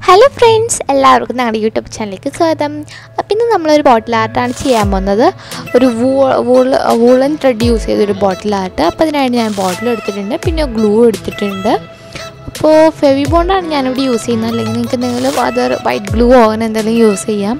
hello friends എല്ലാവർക്കും ഞങ്ങളുടെ YouTube ചാനലിലേക്ക് സ്വാഗതം അപ്പം ഇന്ന് നമ്മളൊരു ബോട്ടിൽ ആർട്ടാണ് ചെയ്യാൻ പോകുന്നത് ഒരു woo wool woollen thread use ചെയ്തൊരു ബോട്ടിൽ ആർട്ട് അപ്പോൾ അതിനായിട്ട് ഞാൻ ബോട്ടിൽ എടുത്തിട്ടുണ്ട് പിന്നെ ഗ്ലൂ എടുത്തിട്ടുണ്ട് അപ്പോൾ ഫെവി ബോണ്ടാണ് ഞാനിവിടെ യൂസ് ചെയ്യുന്നത് അല്ലെങ്കിൽ നിങ്ങൾക്ക് എന്തെങ്കിലും അതർ വൈറ്റ് ഗ്ലൂ അങ്ങനെ എന്തെങ്കിലും യൂസ് ചെയ്യാം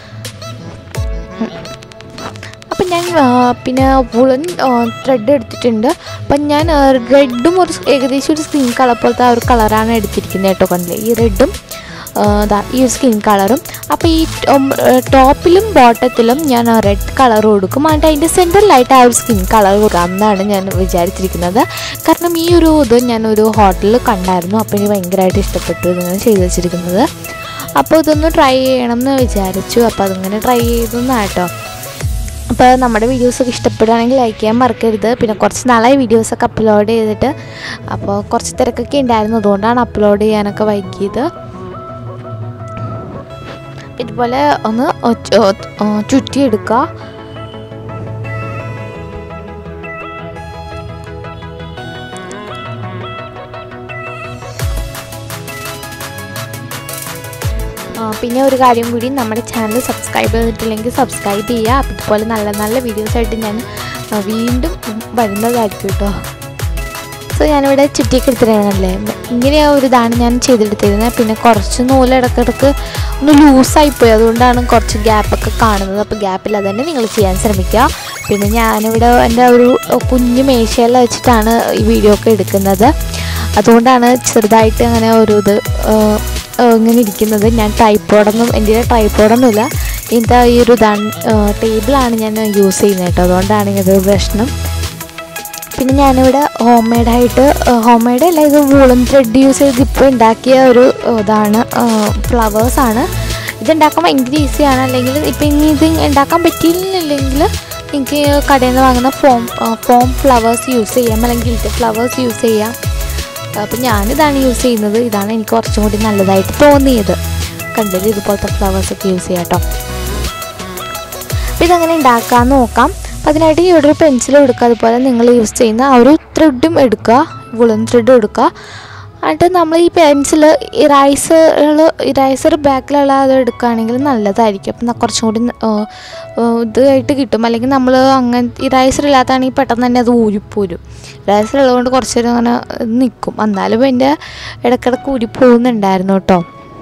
അപ്പം ഞാൻ ആ, പിന്നെ വുളൻ ത്രെഡ് എടുത്തിട്ടുണ്ട് അപ്പം ഞാൻ റെഡും ഒരു ഏകദേശം ഒരു സ്കിൻ കളർ പോലത്തെ ആ ഒരു കളറാണ് എടുത്തിരിക്കുന്നത് കേട്ടോ കണ്ടില്ലേ ഈ റെഡും ഇതാ ഈ ഒരു സ്കിൻ കളറും അപ്പോൾ ഈ ടോപ്പിലും ബോട്ടത്തിലും ഞാൻ റെഡ് കളർ കൊടുക്കും എന്നിട്ട് അതിൻ്റെ സെൻറ്ററിലായിട്ട് ആ ഒരു സ്കിൻ കളർ കൊടുക്കാം എന്നാണ് ഞാൻ വിചാരിച്ചിരിക്കുന്നത് കാരണം ഈ ഒരു ഇത് ഞാനൊരു ഹോട്ടലിൽ കണ്ടായിരുന്നു അപ്പോൾ എനിക്ക് ഭയങ്കരമായിട്ട് ഇഷ്ടപ്പെട്ടു ഇങ്ങനെ ചെയ്ത് വെച്ചിരിക്കുന്നത് അപ്പോൾ ഇതൊന്ന് ട്രൈ ചെയ്യണം എന്ന് വിചാരിച്ചു അപ്പോൾ അതിങ്ങനെ ട്രൈ ചെയ്തെന്നാട്ടോ അപ്പോൾ നമ്മുടെ വീഡിയോസൊക്കെ ഇഷ്ടപ്പെടുകയാണെങ്കിൽ ലൈക്ക് ചെയ്യാൻ മറക്കരുത് പിന്നെ കുറച്ച് നാളായി വീഡിയോസൊക്കെ അപ്ലോഡ് ചെയ്തിട്ട് അപ്പോൾ കുറച്ച് തിരക്കൊക്കെ ഉണ്ടായിരുന്നു അതുകൊണ്ടാണ് അപ്ലോഡ് ചെയ്യാനൊക്കെ വൈകിയത് ഇതുപോലെ ഒന്ന് ഒ- ഒ- ഒ- ചുറ്റിയെടുക്കുക ആ, പിന്നെ ഒരു കാര്യം കൂടി നമ്മുടെ ചാനൽ സബ്സ്ക്രൈബ് ചെയ്തിട്ടില്ലെങ്കിൽ സബ്സ്ക്രൈബ് ചെയ്യുക അപ്പം ഇതുപോലെ നല്ല നല്ല വീഡിയോസായിട്ട് ഞാൻ ആ, വീണ്ടും വരുന്നതായിരിക്കും കേട്ടോ സോ ഞാനിവിടെ ചുറ്റിയൊക്കെ എടുത്തിട്ടുണ്ടല്ലേ ഇങ്ങനെ ഒരു ഇതാണ് ഞാൻ ചെയ്തെടുത്തിരുന്നത് പിന്നെ കുറച്ച് നൂല് ഇടയ്ക്കിടയ്ക്ക് ഒന്ന് ലൂസായിപ്പോയി അതുകൊണ്ടാണ് കുറച്ച് ഗ്യാപ്പൊക്കെ കാണുന്നത് അപ്പോൾ ഗ്യാപ്പില്ലാതെ തന്നെ നിങ്ങൾ ചെയ്യാൻ ശ്രമിക്കുക പിന്നെ ഞാനിവിടെ എൻ്റെ ഒരു കുഞ്ഞു മേശയിൽ വെച്ചിട്ടാണ് ഈ വീഡിയോ ഒക്കെ എടുക്കുന്നത് അതുകൊണ്ടാണ് ചെറുതായിട്ട് അങ്ങനെ ഒരു ഇത് ആ, ആ, ഇങ്ങനെ ഇരിക്കുന്നത് ഞാൻ ട്രൈപ്പോഡൊന്നും എൻ്റെ ട്രൈപ്പോഡൊന്നുമില്ല ഇതിൻ്റെ ഈ ഒരു ഇതാണ് ടേബിളാണ് ഞാൻ യൂസ് ചെയ്യുന്നത് കേട്ടോ അതുകൊണ്ടാണ് ഇങ്ങനത്തെ ഒരു പ്രശ്നം പിന്നെ ഞാനിവിടെ ഹോം മെയ്ഡായിട്ട് ഹോം മെയ്ഡ് അല്ല ഇത് വൂളൻ ത്രെഡ് യൂസ് ചെയ്ത് ഇപ്പോൾ ഉണ്ടാക്കിയ ഒരു ഏഹ്, ഇതാണ് ഫ്ലവേഴ്സാണ് ഇത് ഉണ്ടാക്കാൻ ഭയങ്കര ഈസിയാണ് അല്ലെങ്കിൽ ഇപ്പം ഇനി ഇത് ഉണ്ടാക്കാൻ പറ്റിയില്ലെങ്കിൽ എനിക്ക് കടയിൽ നിന്ന് വാങ്ങുന്ന ഫോം ഫോം ഫ്ലവേഴ്സ് യൂസ് ചെയ്യാം അല്ലെങ്കിൽ ഗിൽറ്റ് ഫ്ലവേഴ്സ് യൂസ് ചെയ്യാം അപ്പം ഞാനിതാണ് യൂസ് ചെയ്യുന്നത് ഇതാണ് എനിക്ക് കുറച്ചും കൂടി നല്ലതായിട്ട് തോന്നിയത് കണ്ടത് ഇതുപോലത്തെ ഫ്ലവേഴ്സൊക്കെ യൂസ് ചെയ്യാം കേട്ടോ അപ്പോൾ ഇതങ്ങനെ ഉണ്ടാക്കാൻ നോക്കാം അപ്പോൾ അതിനായിട്ട് ഈ ഒരു പെൻസിൽ എടുക്കുക അതുപോലെ നിങ്ങൾ യൂസ് ചെയ്യുന്ന ആ ഒരു ത്രെഡും എടുക്കുക വുളൻ ത്രെഡും എടുക്കുക എന്നിട്ട് നമ്മൾ ഈ പെൻസിൽ ഇറൈസറുകൾ ഇറൈസർ ബാക്കിലുള്ള അത് എടുക്കുകയാണെങ്കിൽ നല്ലതായിരിക്കും അപ്പം ന- കുറച്ചും കൂടി ന- ഏഹ് ഏഹ് ഇതായിട്ട് കിട്ടും അല്ലെങ്കിൽ നമ്മൾ അങ്ങനെ ഇറൈസർ ഇല്ലാത്തതാണെങ്കിൽ പെട്ടെന്ന് തന്നെ അത് ഊരിപ്പോരും ഇറൈസർ ഉള്ളതുകൊണ്ട് കുറച്ച് നേരം അങ്ങനെ നിൽക്കും എന്നാലും എൻ്റെ ഇടയ്ക്കിടയ്ക്ക് ഊരിപ്പോകുന്നുണ്ടായിരുന്നു കേട്ടോ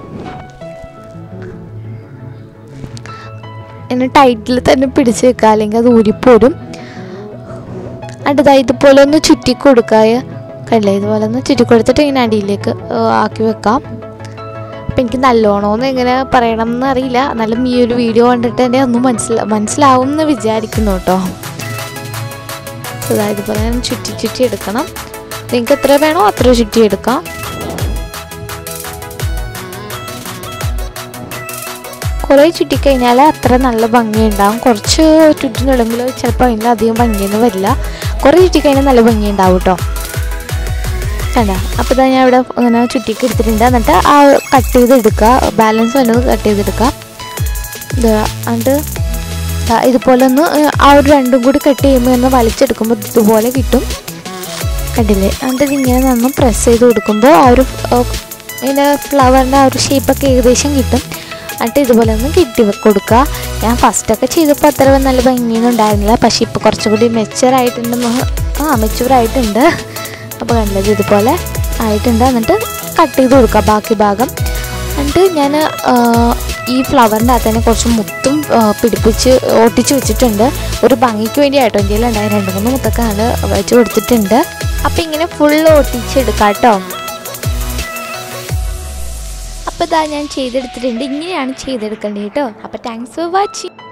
എന്നെ ടൈറ്റിൽ തന്നെ പിടിച്ച് വെക്കുക അല്ലെങ്കിൽ അത് ഊരിപ്പോരും അടുത്തായി ഇതുപോലെ ഒന്ന് ചുറ്റി കൊടുക്കുക കണ്ടില്ലേ ഇതുപോലെ ഒന്ന് ചുറ്റി കൊടുത്തിട്ട് ഇങ്ങനെ അടിയിലേക്ക് ആ, ആക്കി വെക്കാം അപ്പം എനിക്ക് നല്ലോണമെന്ന് എങ്ങനെ പറയണം എന്ന് അറിയില്ല എന്നാലും ഈ ഒരു വീഡിയോ കണ്ടിട്ട് തന്നെ ഒന്ന് മനസ്സിലാ മനസ്സിലാവും എന്ന് വിചാരിക്കുന്നു കേട്ടോ അതായത് ഇതുപോലെ ഞാൻ ചുറ്റി ചുറ്റി എടുക്കണം നിങ്ങൾക്ക് എത്ര വേണോ അത്ര ചുറ്റി എടുക്കാം കുറേ ചുറ്റിക്കഴിഞ്ഞാൽ അത്ര നല്ല ഭംഗിയുണ്ടാവും കുറച്ച് ചുറ്റുന്നുണ്ടെങ്കിൽ ചിലപ്പോൾ അതിന് അധികം ഭംഗിയൊന്നും വരില്ല കുറേ ചുറ്റിക്കഴിഞ്ഞാൽ നല്ല ഭംഗിയുണ്ടാവും കേട്ടോ കണ്ട അപ്പോൾ ഇതാ ഞാൻ ഇവിടെ ഇങ്ങനെ ചുറ്റിക്ക് എടുത്തിട്ടുണ്ട് എന്നിട്ട് ആ കട്ട് ചെയ്തെടുക്കുക ബാലൻസ് വരുന്നത് കട്ട് ചെയ്തെടുക്കുക ഇത് എന്നിട്ട് ദാ ഇതുപോലെ ഒന്ന് ഏഹ്, ആ ഒരു രണ്ടും കൂടി കട്ട് ചെയ്യുമ്പോൾ ഒന്ന് വലിച്ചെടുക്കുമ്പോൾ ഇതുപോലെ കിട്ടും കണ്ടില്ലേ എന്നിട്ട് ഇതിങ്ങനെ നിന്ന് പ്രസ് ചെയ്ത് കൊടുക്കുമ്പോൾ ആ ഒരു ഏഹ്, ഇതിൻ്റെ ഫ്ലവറിൻ്റെ ആ ഒരു ഷേപ്പൊക്കെ ഏകദേശം കിട്ടും എന്നിട്ട് ഇതുപോലെ ഒന്ന് കിട്ടി വെ- കൊടുക്കുക ഞാൻ ഫസ്റ്റൊക്കെ ചെയ്തപ്പോൾ അത്ര നല്ല ഭംഗിയൊന്നും ഉണ്ടായിരുന്നില്ല പക്ഷേ ഇപ്പോൾ കുറച്ചും കൂടി മെച്ചുവറായിട്ടുണ്ട് ആ മെച്ചുവറായിട്ടുണ്ട് അപ്പോൾ കണ്ടത് ഇതുപോലെ ആയിട്ടുണ്ട് എന്നിട്ട് കട്ട് ചെയ്ത് കൊടുക്കുക ബാക്കി ഭാഗം എന്നിട്ട് ഞാൻ ഈ ഫ്ലവറിൻ്റെ അകത്ത് തന്നെ കുറച്ച് മുത്തും ആ, പിടിപ്പിച്ച് ഒട്ടിച്ച് വെച്ചിട്ടുണ്ട് ഒരു ഭംഗിക്ക് വേണ്ടിയായിട്ടോ എൻ്റെ ഉണ്ടായ രണ്ട് മൂന്ന് മുത്തൊക്കെ നല്ല വെച്ച് കൊടുത്തിട്ടുണ്ട് അപ്പോൾ ഇങ്ങനെ ഫുൾ ഒട്ടിച്ചെടുക്കാം കേട്ടോ അപ്പോൾ ഇതാ ഞാൻ ചെയ്തെടുത്തിട്ടുണ്ട് ഇങ്ങനെയാണ് ചെയ്തെടുക്കേണ്ടത് കേട്ടോ അപ്പോൾ താങ്ക്സ് ഫോർ വാച്ചിങ്